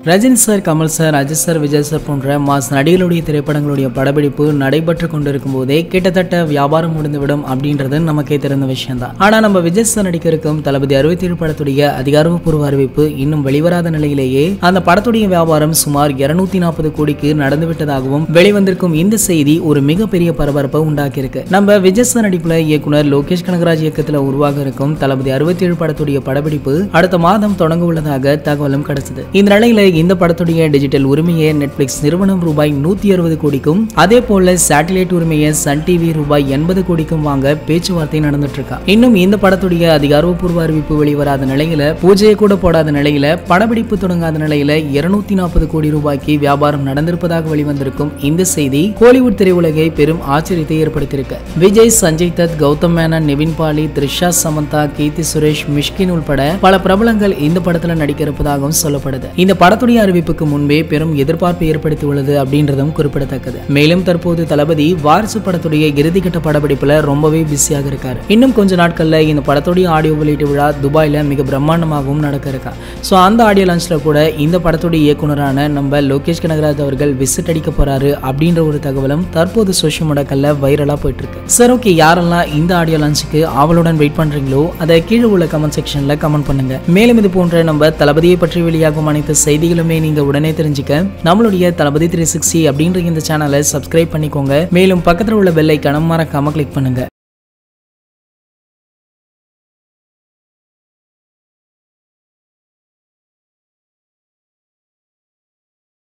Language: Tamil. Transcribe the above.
Rajini sir Kamal sir Ajith sir Vijay sir போன்ற மாஸ் நடிகளுடைய திரைப்படங்களுடைய படப்பிடிப்பு நடைபெற்று கொண்டிருக்கும் போதே கிட்டத்தட்ட வியாபாரம் முடிந்துவிடும் அப்படின்றது நமக்கே தெரிந்த விஷயம் தான் ஆனா நம்ம விஜய் சார் நடிக்க இருக்கும் தளபதி அறுபத்தி ஏழு படத்துடைய அதிகாரப்பூர்வ அறிவிப்பு இன்னும் வெளிவராத நிலையிலேயே அந்த படத்துடைய வியாபாரம் சுமார் இருநூத்தி நாற்பது கோடிக்கு நடந்துவிட்டதாகவும் வெளிவந்திருக்கும் இந்த செய்தி ஒரு மிகப்பெரிய பரபரப்பை உண்டாக்கியிருக்கு நம்ம விஜய் சார் நடிப்புல இயக்குனர் லோகேஷ் கனகராஜ் இயக்கத்துல உருவாக இருக்கும் தளபதி அறுபத்தி ஏழு படத்துடைய படப்பிடிப்பு அடுத்த மாதம் தொடங்க உள்ளதாக தகவலும் கிடைச்சது இந்த நிலையில இந்த படத்துடைய டிஜிட்டல் உரிமையை நெட்ஃபிளிக்ஸ் நிறுவனம் ரூபாய் நூத்தி அறுபது கோடிக்கும் அதே போல சேட்டலைட் உரிமையை சன் டிவி ரூபாய் எண்பது கோடிக்கும் வாங்க பேச்சுவார்த்தை நடந்துட்டு இருக்கா இன்னும் இந்த படத்துடைய அதிகாரப்பூர்வ அறிவிப்பு வெளிவராத நிலையில பூஜையை கூட போடாத நிலையில படப்பிடிப்பு தொடங்காத நிலையில இருநூத்தி நாற்பது கோடி ரூபாய்க்கு வியாபாரம் நடந்திருப்பதாக வெளிவந்திருக்கும் இந்த செய்தி ஹாலிவுட் திரையுலகை பெரும் ஆச்சரியத்தை ஏற்படுத்தியிருக்கு விஜய் சஞ்சய் தத் கௌதம் மேனன் நிவின் பாலி த்ரிஷா சமந்தா கீர்த்தி சுரேஷ் மிஷ்கின் உள்பட பல பிரபலங்கள் இந்த படத்துல நடிக்க இருப்பதாகவும் சொல்லப்படுது இந்த படத்துடைய அறிவிப்புக்கு முன்பே பெரும் எதிர்பார்ப்பு ஏற்படுத்தி உள்ளது அப்படின்றதும் குறிப்பிடத்தக்கது மேலும் தற்போது தளபதி வாரிசு படத்துடைய இறுதிக்கட்ட படப்பிடிப்புல ரொம்பவே பிஸியாக இருக்காரு இன்னும் கொஞ்ச நாட்கள்ல இந்த படத்துடைய ஆடியோ வெளியீட்டு விழா துபாயில மிக பிரம்மாண்டமாகவும் நடக்க இருக்கா ஸோ அந்த ஆடியோ லான்ச்ல கூட இந்த படத்துடைய இயக்குனரான நம்ம லோகேஷ் கனகராஜ் அவர்கள் விசிட் அடிக்க போறாரு அப்படின்ற ஒரு தகவலும் தற்போது சோஷியல் மீடியாக்கள்ல வைரலா போயிட்டு இருக்கு சார் ஓகே யாரெல்லாம் இந்த ஆடியோ லான்ச்சுக்கு ஆவலுடன் வெயிட் பண்றீங்களோ அதை கீழே உள்ள கமெண்ட் செக்ஷன்ல கமெண்ட் பண்ணுங்க மேலும் இது போன்ற நம்ம தளபதியை பற்றி வெளியாகும் அனைத்து செய்திகளுமே நீங்க உடனே தெரிஞ்சுக்க நம்மளுடைய தளபதி த்ரீ சிக்ஸ்டி அப்படின்ற இந்த சேனலை சப்ஸ்கிரைப் பண்ணிக்கோங்க மேலும் பக்கத்தில் உள்ள பெல்லை கணம் மறக்காம கிளிக் பண்ணுங்க